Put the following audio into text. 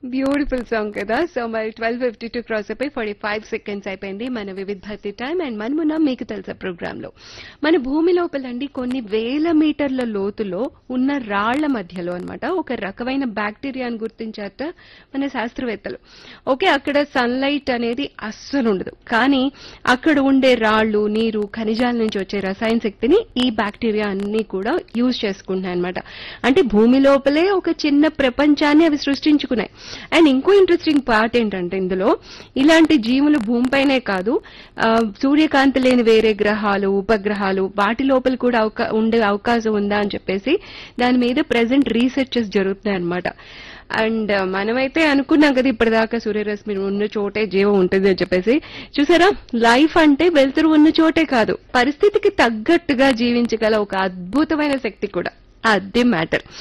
beautiful song కదా so మరి twelve fifty two cross అయిపోయి ఫార్టీ ఫైవ్ సెకండ్స్ అయిపోయింది మన వివిధ భర్తీ టైం అండ్ మనమున్న మీకు తెలుసా ప్రోగ్రామ్ లో మన భూమి లోపలండి కొన్ని వేల మీటర్ల లోతులో ఉన్న రాళ్ల మధ్యలో అన్నమాట ఒక రకమైన బ్యాక్టీరియాను గుర్తించారట మన శాస్త్రవేత్తలు ఓకే అక్కడ సన్లైట్ అనేది అస్సలు ఉండదు కానీ అక్కడ ఉండే రాళ్లు నీరు ఖనిజాల నుంచి వచ్చే రసాయన శక్తిని ఈ బ్యాక్టీరియా అన్ని కూడా యూజ్ చేసుకుంటున్నాయి అనమాట అంటే భూమి లోపలే ఒక చిన్న ప్రపంచాన్ని అవి సృష్టించుకున్నాయి అండ్ ఇంకో ఇంట్రెస్టింగ్ పార్ట్ ఏంటంటే ఇందులో ఇలాంటి జీవులు భూమిపైనే కాదు ఆ, సూర్యకాంతి లేని వేరే గ్రహాలు ఉపగ్రహాలు వాటి లోపల కూడా అవకా- ఉండే అవకాశం ఉందా అని చెప్పేసి దాని మీద ప్రెసెంట్ రీసెర్చెస్ జరుగుతున్నాయి అనమాట అండ్ మనమైతే అనుకున్నాం కదా ఇప్పటిదాకా సూర్యరశ్మి ఉన్న చోటే జీవం ఉంటుంది అని చెప్పేసి చూసారా లైఫ్ అంటే వెలుతురు ఉన్న చోటే కాదు పరిస్థితికి తగ్గట్టుగా జీవించగల ఒక అద్భుతమైన శక్తి కూడా అది మ్యాటర్